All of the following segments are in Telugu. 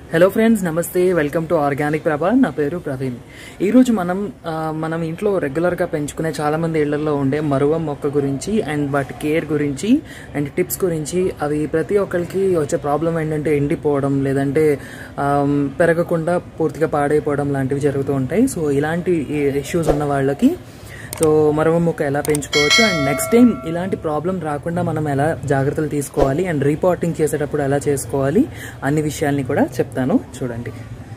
హలో ఫ్రెండ్స్ నమస్తే వెల్కమ్ టు ఆర్గానిక్ ప్రభా నా పేరు ప్రవీణ్ ఈరోజు మనం ఆ, మనం ఇంట్లో రెగ్యులర్గా పెంచుకునే చాలామంది ఇళ్లలో ఉండే మరువ మొక్క గురించి అండ్ వాటి కేర్ గురించి అండ్ టిప్స్ గురించి అవి ప్రతి ఒక్కరికి వచ్చే ప్రాబ్లం ఏంటంటే ఎండిపోవడం లేదంటే ఆమ్, పెరగకుండా పూర్తిగా పాడైపోవడం లాంటివి జరుగుతూ ఉంటాయి సో ఇలాంటి ఇష్యూస్ ఉన్న వాళ్ళకి సో మరవ మొక్క ఎలా పెంచుకోవచ్చు అండ్ నెక్స్ట్ టైం ఇలాంటి ప్రాబ్లం రాకుండా మనం ఎలా జాగ్రత్తలు తీసుకోవాలి అండ్ రిపోర్టింగ్ చేసేటప్పుడు ఎలా చేసుకోవాలి అన్ని విషయాల్ని కూడా చెప్తాను చూడండి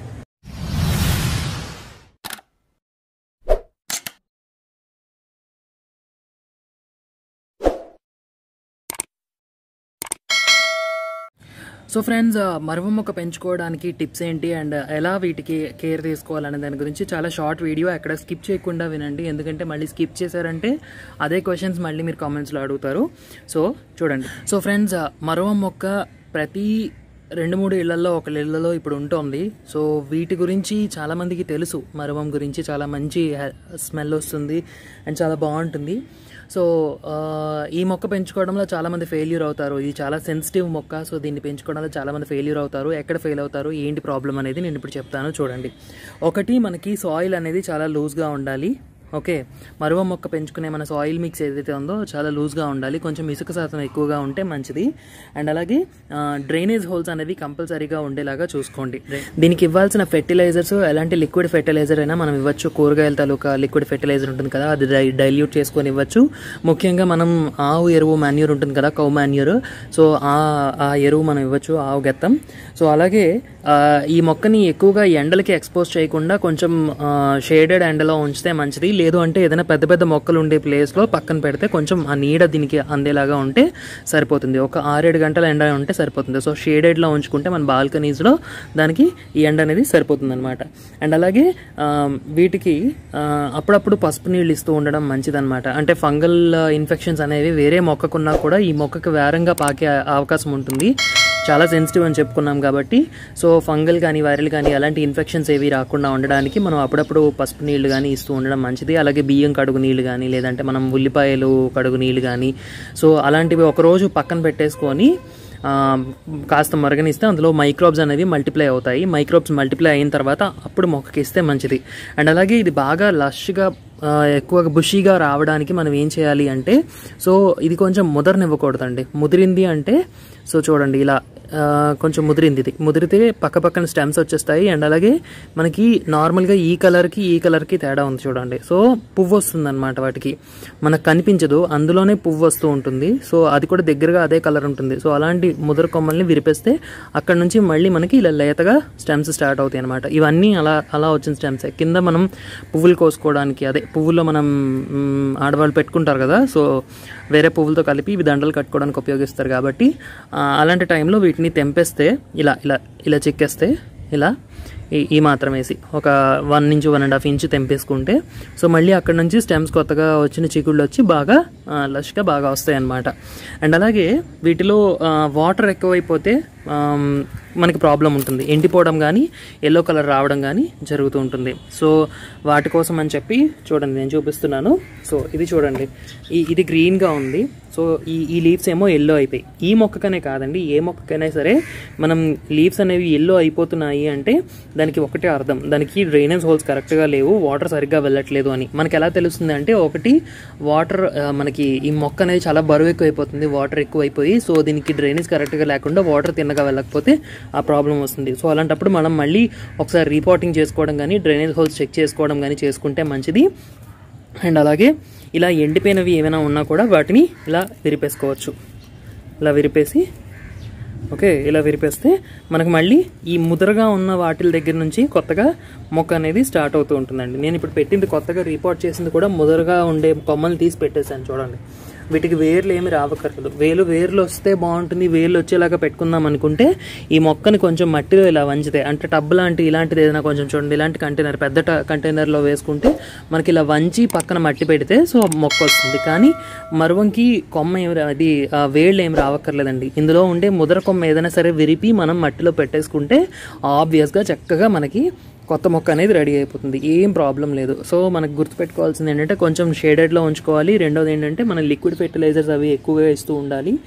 సో ఫ్రెండ్స్ మరవ మొక్క పెంచుకోవడానికి టిప్స్ ఏంటి అండ్ ఎలా వీటికి కేర్ తీసుకోవాలనే దాని గురించి చాలా షార్ట్ వీడియో ఎక్కడ స్కిప్ చేయకుండా వినండి ఎందుకంటే మళ్ళీ స్కిప్ చేశారంటే అదే క్వశ్చన్స్ మళ్ళీ మీరు కామెంట్స్లో అడుగుతారు సో చూడండి సో ఫ్రెండ్స్ మరవ మొక్క ప్రతి రెండు మూడు ఇళ్లలో ఒక ఇళ్లలో ఇప్పుడు ఉంటుంది సో వీటి గురించి చాలామందికి తెలుసు మరవం గురించి చాలా మంచి స్మెల్ వస్తుంది అండ్ చాలా బాగుంటుంది సో ఆ, ఈ మొక్క పెంచుకోవడంలో చాలామంది ఫెయిల్యూర్ అవుతారు ఇది చాలా సెన్సిటివ్ మొక్క సో దీన్ని పెంచుకోవడంలో చాలామంది ఫెయిల్యూర్ అవుతారు ఎక్కడ ఫెయిల్ అవుతారు ఏంటి ప్రాబ్లం అనేది నేను ఇప్పుడు చెప్తాను చూడండి ఒకటి మనకి సాయిల్ అనేది చాలా లూజ్గా ఉండాలి ఓకే మరువ మొక్క పెంచుకునే మన సాయిల్ మిక్స్ ఏదైతే ఉందో చాలా లూజ్గా ఉండాలి కొంచెం ఇసుక శాతం ఎక్కువగా ఉంటే మంచిది అండ్ అలాగే డ్రైనేజ్ హోల్స్ అనేవి కంపల్సరీగా ఉండేలాగా చూసుకోండి దీనికి ఇవ్వాల్సిన ఫెర్టిలైజర్స్ ఎలాంటి లిక్విడ్ ఫెర్టిలైజర్ అయినా మనం ఇవ్వచ్చు కూరగాయల తాలూకా లిక్విడ్ ఫెర్టిలైజర్ ఉంటుంది కదా అది డై డైల్యూట్ చేసుకొని ఇవ్వచ్చు ముఖ్యంగా మనం ఆవు ఎరువు మాన్యూర్ ఉంటుంది కదా కౌ మాన్యూర్ సో ఆ ఆ ఎరువు మనం ఇవ్వచ్చు ఆవు గెత్తం సో అలాగే ఆ, ఈ మొక్కని ఎక్కువగా ఎండలకి ఎక్స్పోజ్ చేయకుండా కొంచెం షేడెడ్ ఎండలో ఉంచితే మంచిది లేదు అంటే ఏదైనా పెద్ద పెద్ద మొక్కలు ఉండే ప్లేస్లో పక్కన పెడితే కొంచెం ఆ నీడ దీనికి అందేలాగా ఉంటే సరిపోతుంది ఒక ఆరేడు గంటల ఎండ ఉంటే సరిపోతుంది సో షేడెడ్లో ఉంచుకుంటే మన బాల్కనీస్లో దానికి ఈ ఎండ అనేది సరిపోతుంది అనమాట అండ్ అలాగే ఆ, వీటికి ఆ, అప్పుడప్పుడు పసుపు నీళ్ళు ఇస్తూ ఉండడం మంచిదన్నమాట అంటే ఫంగల్ ఇన్ఫెక్షన్స్ అనేవి వేరే మొక్కకున్నా కూడా ఈ మొక్కకు వేరంగా పాకే అవకాశం ఉంటుంది చాలా సెన్సిటివ్ అని చెప్పుకున్నాం కాబట్టి సో ఫంగల్ కానీ వైరల్ కానీ అలాంటి ఇన్ఫెక్షన్స్ ఏవి రాకుండా ఉండడానికి మనం అప్పుడప్పుడు పసుపు నీళ్లు కానీ ఇస్తూ ఉండడం మంచిది అలాగే బియ్యం కడుగు నీళ్లు కానీ లేదంటే మనం ఉల్లిపాయలు కడుగు నీళ్లు కానీ సో అలాంటివి ఒకరోజు పక్కన పెట్టేసుకొని ఆ, కాస్త మరగనిస్తే అందులో మైక్రోబ్స్ అనేవి మల్టిప్లై అవుతాయి మైక్రోబ్స్ మల్టిప్లై అయిన తర్వాత అప్పుడు మొక్కకి ఇస్తే మంచిది అండ్ అలాగే ఇది బాగా లష్గా ఎక్కువగా బుషీగా రావడానికి మనం ఏం చేయాలి అంటే సో ఇది కొంచెం ముదరనివ్వకూడదండి ముదిరింది అంటే సో చూడండి ఇలా ఆ, కొంచెం ముదిరింది ఇది ముదిరితే పక్క పక్కన స్టెమ్స్ వచ్చేస్తాయి అండ్ అలాగే మనకి నార్మల్గా ఈ కలర్కి ఈ కలర్కి తేడా ఉంది చూడండి సో పువ్వు వస్తుంది అనమాట వాటికి మనకు కనిపించదు అందులోనే పువ్వు వస్తూ ఉంటుంది సో అది కూడా దగ్గరగా అదే కలర్ ఉంటుంది సో అలాంటి ముదర కొమ్మల్ని విరిపేస్తే అక్కడ నుంచి మళ్ళీ మనకి ఇలా లేతగా స్టెమ్స్ స్టార్ట్ అవుతాయి అనమాట ఇవన్నీ అలా అలా వచ్చిన స్టెమ్స్ కింద మనం పువ్వులు కోసుకోవడానికి అదే పువ్వుల్లో మనం మ్, ఆడవాళ్ళు పెట్టుకుంటారు కదా సో వేరే పువ్వులతో కలిపి ఇవి దండలు కట్టుకోవడానికి ఉపయోగిస్తారు కాబట్టి ఆ, అలాంటి టైంలో వీటిని తెంపేస్తే ఇలా ఇలా ఇలా చెక్కేస్తే ఇలా ఈ ఈ మాత్రం వేసి ఒక one inch one and half inch తెంపేసుకుంటే సో మళ్ళీ అక్కడ నుంచి స్టెమ్స్ కొత్తగా వచ్చిన చిగుళ్ళు వచ్చి బాగా లష్గా బాగా వస్తాయి అన్నమాట అండ్ అలాగే వీటిలో వాటర్ ఎక్కువైపోతే ఆమ్, మనకి ప్రాబ్లం ఉంటుంది ఎండిపోవడం కానీ ఎల్లో కలర్ రావడం కానీ జరుగుతూ ఉంటుంది సో వాటి కోసం అని చెప్పి చూడండి నేను చూపిస్తున్నాను సో ఇది చూడండి ఈ ఇది గ్రీన్గా ఉంది సో ఈ ఈ లీవ్స్ ఏమో ఎల్లో అయిపోయి ఈ మొక్కకనే కాదండి ఏ మొక్కకైనా సరే మనం లీవ్స్ అనేవి ఎల్లో అయిపోతున్నాయి అంటే దానికి ఒకటే అర్థం దానికి డ్రైనేజ్ హోల్స్ కరెక్ట్గా లేవు వాటర్ సరిగ్గా వెళ్ళట్లేదు అని మనకి ఎలా తెలుస్తుంది అంటే ఒకటి వాటర్ మనకి ఈ మొక్క అనేది చాలా బరువు ఎక్కువ అయిపోతుంది వాటర్ ఎక్కువ అయిపోయి సో దీనికి డ్రైనేజ్ కరెక్ట్గా లేకుండా వాటర్ తిన్నగా వెళ్ళకపోతే ఆ ప్రాబ్లం వస్తుంది సో అలాంటప్పుడు మనం మళ్ళీ ఒకసారి రీపోర్టింగ్ చేసుకోవడం కానీ డ్రైనేజ్ హోల్స్ చెక్ చేసుకోవడం కానీ చేసుకుంటే మంచిది అండ్ అలాగే ఇలా ఎండిపోయినవి ఏమైనా ఉన్నా కూడా వాటిని ఇలా విరిపేసుకోవచ్చు ఇలా విరిపేసి ఓకే ఇలా విరిపేస్తే మనకు మళ్ళీ ఈ ముదరగా ఉన్న వాటిల దగ్గర నుంచి కొత్తగా మొక్క అనేది స్టార్ట్ అవుతూ ఉంటుందండి నేను ఇప్పుడు పెట్టింది కొత్తగా రిపోర్ట్ చేసింది కూడా ముదరగా ఉండే కొమ్మలు తీసి పెట్టేశాను చూడండి వీటికి వేర్లు ఏమి రావక్కర్లేదు వేలు వేర్లు వస్తే బాగుంటుంది వేర్లు వచ్చేలాగా పెట్టుకుందాం అనుకుంటే ఈ మొక్కని కొంచెం మట్టిలో ఇలా వంచితే అంటే టబ్ లాంటి ఇలాంటిది ఏదైనా కొంచెం చూడండి ఇలాంటి కంటైనర్ పెద్ద ట- కంటైనర్లో వేసుకుంటే మనకి ఇలా వంచి పక్కన మట్టి పెడితే సో మొక్క వస్తుంది కానీ మరువంకి కొమ్మ ఏమి రా- అది ఆ, వేళ్ళు ఏమి రావక్కర్లేదండి ఇందులో ఉండే ముదర కొమ్మ ఏదైనా సరే విరిపి మనం మట్టిలో పెట్టేసుకుంటే ఆబ్వియస్గా చక్కగా మనకి కొత్త మొక్క అనేది రెడీ అయిపోతుంది ఏం ప్రాబ్లం లేదు సో మనకు గుర్తుపెట్టుకోవాల్సింది ఏంటంటే కొంచెం షేడెడ్లో ఉంచుకోవాలి రెండోది ఏంటంటే మన లిక్విడ్ ఫెర్టిలైజర్స్ అవి ఎక్కువగా ఇస్తూ ఉండాలి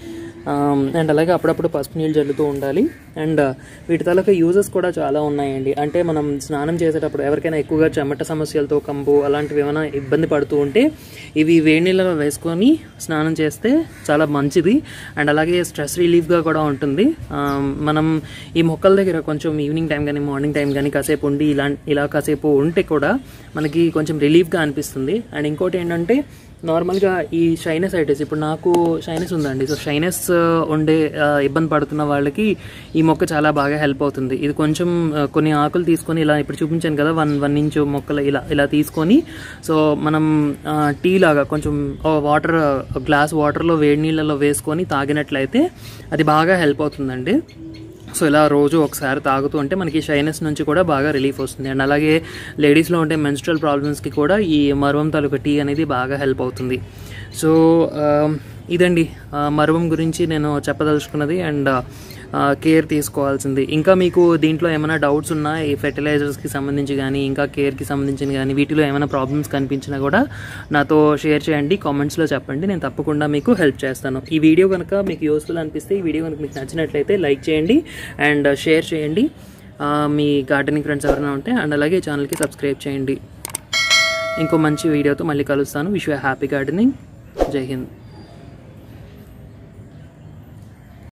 అండ్ అలాగే అప్పుడప్పుడు పసుపు నీళ్ళు జల్లుతూ ఉండాలి అండ్ వీటి తాలూకా యూజెస్ కూడా చాలా ఉన్నాయండి అంటే మనం స్నానం చేసేటప్పుడు ఎవరికైనా ఎక్కువగా చెమట సమస్యలతో కంబు అలాంటివి ఏమైనా ఇబ్బంది పడుతూ ఉంటే ఇవి వేడి నీళ్ళలో వేసుకొని స్నానం చేస్తే చాలా మంచిది అండ్ అలాగే స్ట్రెస్ రిలీఫ్గా కూడా ఉంటుంది ఆ, మనం ఈ మొక్కల దగ్గర కొంచెం ఈవినింగ్ టైం కానీ మార్నింగ్ టైం కానీ కాసేపు ఉండి ఇలా ఇలా కాసేపు ఉంటే కూడా మనకి కొంచెం రిలీఫ్గా అనిపిస్తుంది అండ్ ఇంకోటి ఏంటంటే నార్మల్గా ఈ షైనసైటిస్ ఇప్పుడు నాకు షైనస్ ఉందండి సో షైనస్ ఉండే ఆ, ఇబ్బంది పడుతున్న వాళ్ళకి ఈ మొక్క చాలా బాగా హెల్ప్ అవుతుంది ఇది కొంచెం ఆ, కొన్ని ఆకులు తీసుకొని ఇలా ఇప్పుడు చూపించాను కదా వన్ వన్ ఇంచు మొక్కలు ఇలా ఇలా తీసుకొని సో మనం ఆ, టీ లాగా కొంచెం వాటర్ గ్లాస్ వాటర్లో వేడి నీళ్ళలో వేసుకొని తాగినట్లయితే అది బాగా హెల్ప్ అవుతుందండి సో ఇలా రోజు ఒకసారి తాగుతూ ఉంటే మనకి షైనెస్ నుంచి కూడా బాగా రిలీఫ్ వస్తుంది అండ్ అలాగే లేడీస్లో ఉండే మెన్స్ట్రల్ ప్రాబ్లమ్స్కి కూడా ఈ మరువం తాలూకా టీ అనేది బాగా హెల్ప్ అవుతుంది సో ఆ, ఇదండి ఆ, మరువం గురించి నేను చెప్పదలుచుకున్నది అండ్ కేర్ తీసుకోవాల్సింది ఇంకా మీకు దీంట్లో ఏమైనా డౌట్స్ ఉన్నా ఈ ఫెర్టిలైజర్స్కి సంబంధించి కానీ ఇంకా కేర్కి సంబంధించి కానీ వీటిలో ఏమైనా ప్రాబ్లమ్స్ కనిపించినా కూడా నాతో షేర్ చేయండి కామెంట్స్లో చెప్పండి నేను తప్పకుండా మీకు హెల్ప్ చేస్తాను ఈ వీడియో కనుక మీకు యూస్ఫుల్ అనిపిస్తే ఈ వీడియో కనుక మీకు నచ్చినట్లయితే లైక్ చేయండి అండ్ షేర్ చేయండి ఆ, మీ గార్డెనింగ్ ఫ్రెండ్స్ ఎవరైనా ఉంటే అండ్ అలాగే ఛానల్కి సబ్స్క్రైబ్ చేయండి ఇంకో మంచి వీడియోతో మళ్ళీ కలుస్తాను విష్ హ్యాపీ గార్డెనింగ్ జై హింద్